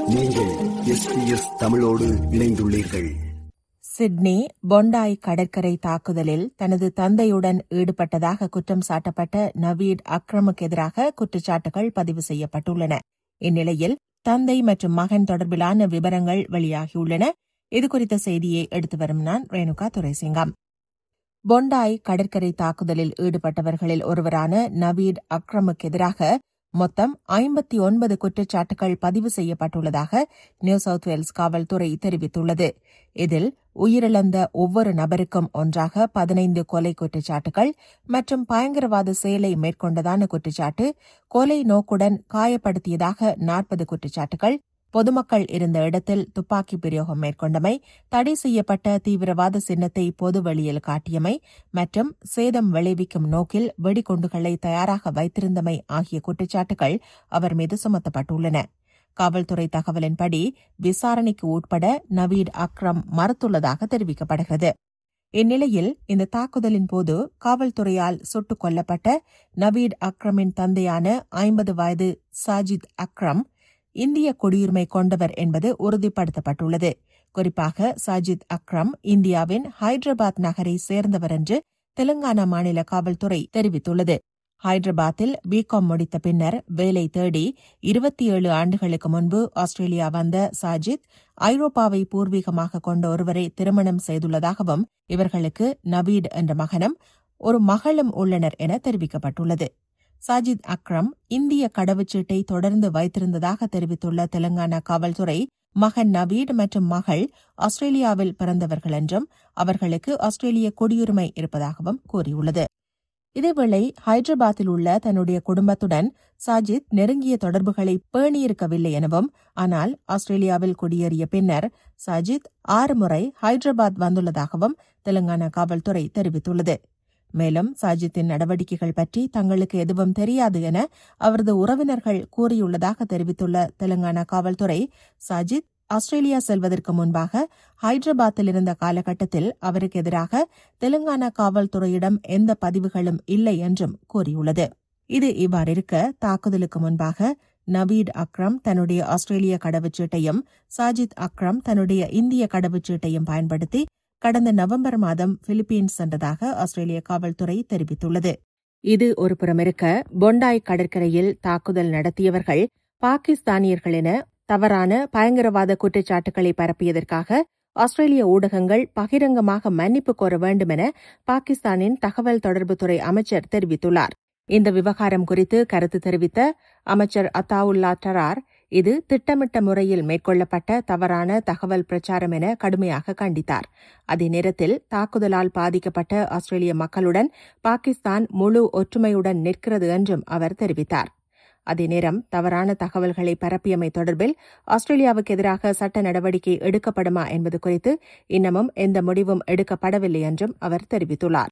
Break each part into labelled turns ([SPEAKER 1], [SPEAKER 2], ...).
[SPEAKER 1] நீங்கள் எஸ்பிஎஸ் தமிழோடு இணைந்துள்ளீர்கள்
[SPEAKER 2] சிட்னி பொண்டாய் கடற்கரை தாக்குதலில் தனது தந்தையுடன் ஈடுபட்டதாக குற்றம் சாட்டப்பட்ட நவீத் அக்ரமுக்கு எதிராக குற்றச்சாட்டுகள் பதிவு செய்யப்பட்டுள்ளன இந்நிலையில் தந்தை மற்றும் மகன் தொடர்பிலான விவரங்கள் வெளியாகியுள்ளன இதுகுறித்த செய்தியை எடுத்து வரும் நான் ரேணுகா துரைசிங்கம் பொண்டாய் கடற்கரை தாக்குதலில் ஈடுபட்டவர்களில் ஒருவரான நவீத் அக்ரமுக்கு எதிராக மொத்தம் ஐம்பத்தி ஒன்பது குற்றச்சாட்டுகள் பதிவு செய்யப்பட்டுள்ளதாக நியூ சவுத் வேல்ஸ் காவல்துறை தெரிவித்துள்ளது இதில் உயிரிழந்த ஒவ்வொரு நபருக்கும் ஒன்றாக பதினைந்து கொலை குற்றச்சாட்டுகள் மற்றும் பயங்கரவாத செயலை மேற்கொண்டதான குற்றச்சாட்டு கொலை நோக்குடன் காயப்படுத்தியதாக நாற்பது குற்றச்சாட்டுகள் பொதுமக்கள் இருந்த இடத்தில் துப்பாக்கி பிரயோகம் மேற்கொண்டமை தடை செய்யப்பட்ட தீவிரவாத சின்னத்தை பொது வெளியில் காட்டியமை மற்றும் சேதம் விளைவிக்கும் நோக்கில் வெடிகுண்டுகளை தயாராக வைத்திருந்தமை ஆகிய குற்றச்சாட்டுகள் அவர் மீது சுமத்தப்பட்டுள்ளன காவல்துறை தகவலின்படி விசாரணைக்கு உட்பட நவீத் அக்ரம் மறுத்துள்ளதாக தெரிவிக்கப்படுகிறது இந்நிலையில் இந்த தாக்குதலின் போது காவல்துறையால் சுட்டுக் கொல்லப்பட்ட நவீத் அக்ரமின் தந்தையான ஐம்பது வயது சாஜித் அக்ரம் இந்திய குடியுரிமை கொண்டவர் என்பது உறுதிப்படுத்தப்பட்டுள்ளது குறிப்பாக சாஜித் அக்ரம் இந்தியாவின் ஹைதராபாத் நகரை சேர்ந்தவர் என்று தெலுங்கானா மாநில காவல்துறை தெரிவித்துள்ளது ஹைதராபாத்தில் பிகாம் முடித்த பின்னர் வேலை தேடி இருபத்தி ஏழு ஆண்டுகளுக்கு முன்பு ஆஸ்திரேலியா வந்த சாஜித் ஐரோப்பாவை பூர்வீகமாக கொண்ட ஒருவரை திருமணம் செய்துள்ளதாகவும் இவர்களுக்கு நவீட் என்ற மகனும் ஒரு மகளும் உள்ளனர் என தெரிவிக்கப்பட்டுள்ளது சாஜித் அக்ரம் இந்திய கடவுச்சீட்டை தொடர்ந்து வைத்திருந்ததாக தெரிவித்துள்ள தெலங்கானா காவல்துறை மகன் நவீட் மற்றும் மகள் ஆஸ்திரேலியாவில் பிறந்தவர்கள் என்றும் அவர்களுக்கு ஆஸ்திரேலிய குடியுரிமை இருப்பதாகவும் கூறியுள்ளது இதேவேளை ஹைதராபாத்தில் உள்ள தன்னுடைய குடும்பத்துடன் சாஜித் நெருங்கிய தொடர்புகளை பேணியிருக்கவில்லை எனவும் ஆனால் ஆஸ்திரேலியாவில் குடியேறிய பின்னர் சாஜித் ஆறு முறை ஹைதராபாத் வந்துள்ளதாகவும் தெலங்கானா காவல்துறை தெரிவித்துள்ளது மேலும் சாஜித்தின் நடவடிக்கைகள் பற்றி தங்களுக்கு எதுவும் தெரியாது என அவரது உறவினர்கள் கூறியுள்ளதாக தெரிவித்துள்ள தெலங்கானா காவல்துறை சாஜித் ஆஸ்திரேலியா செல்வதற்கு முன்பாக ஹைதராபாத்தில் இருந்த காலகட்டத்தில் அவருக்கு எதிராக தெலுங்கானா காவல்துறையிடம் எந்த பதிவுகளும் இல்லை என்றும் கூறியுள்ளது இது இவ்வாறிருக்க தாக்குதலுக்கு முன்பாக நவீத் அக்ரம் தன்னுடைய ஆஸ்திரேலிய கடவுச்சீட்டையும் சாஜித் அக்ரம் தன்னுடைய இந்திய கடவுச்சீட்டையும் பயன்படுத்தி கடந்த நவம்பர் மாதம் பிலிப்பீன்ஸ் சென்றதாக ஆஸ்திரேலிய காவல்துறை தெரிவித்துள்ளது இது ஒரு புறமிருக்க பொண்டாய் கடற்கரையில் தாக்குதல் நடத்தியவர்கள் பாகிஸ்தானியர்கள் என தவறான பயங்கரவாத குற்றச்சாட்டுகளை பரப்பியதற்காக ஆஸ்திரேலிய ஊடகங்கள் பகிரங்கமாக மன்னிப்பு கோர வேண்டும் என பாகிஸ்தானின் தகவல் தொடர்புத்துறை அமைச்சர் தெரிவித்துள்ளார் இந்த விவகாரம் குறித்து கருத்து தெரிவித்த அமைச்சர் அத்தாவுல்லா டரார் இது திட்டமிட்ட முறையில் மேற்கொள்ளப்பட்ட தவறான தகவல் பிரச்சாரம் என கடுமையாக கண்டித்தார் அதே நேரத்தில் தாக்குதலால் பாதிக்கப்பட்ட ஆஸ்திரேலிய மக்களுடன் பாகிஸ்தான் முழு ஒற்றுமையுடன் நிற்கிறது என்றும் அவர் தெரிவித்தார் அதே நேரம் தவறான தகவல்களை பரப்பியமை தொடர்பில் ஆஸ்திரேலியாவுக்கு எதிராக சட்ட நடவடிக்கை எடுக்கப்படுமா என்பது குறித்து இன்னமும் எந்த முடிவும் எடுக்கப்படவில்லை என்றும் அவர் தெரிவித்துள்ளார்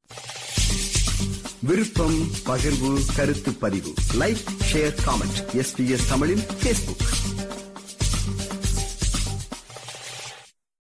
[SPEAKER 1] விருப்பம் பகிர்வு கருத்து பதிவு லைக் ஷேர் காமெண்ட் எஸ்பிஎஸ் தமிழின் பேஸ்புக்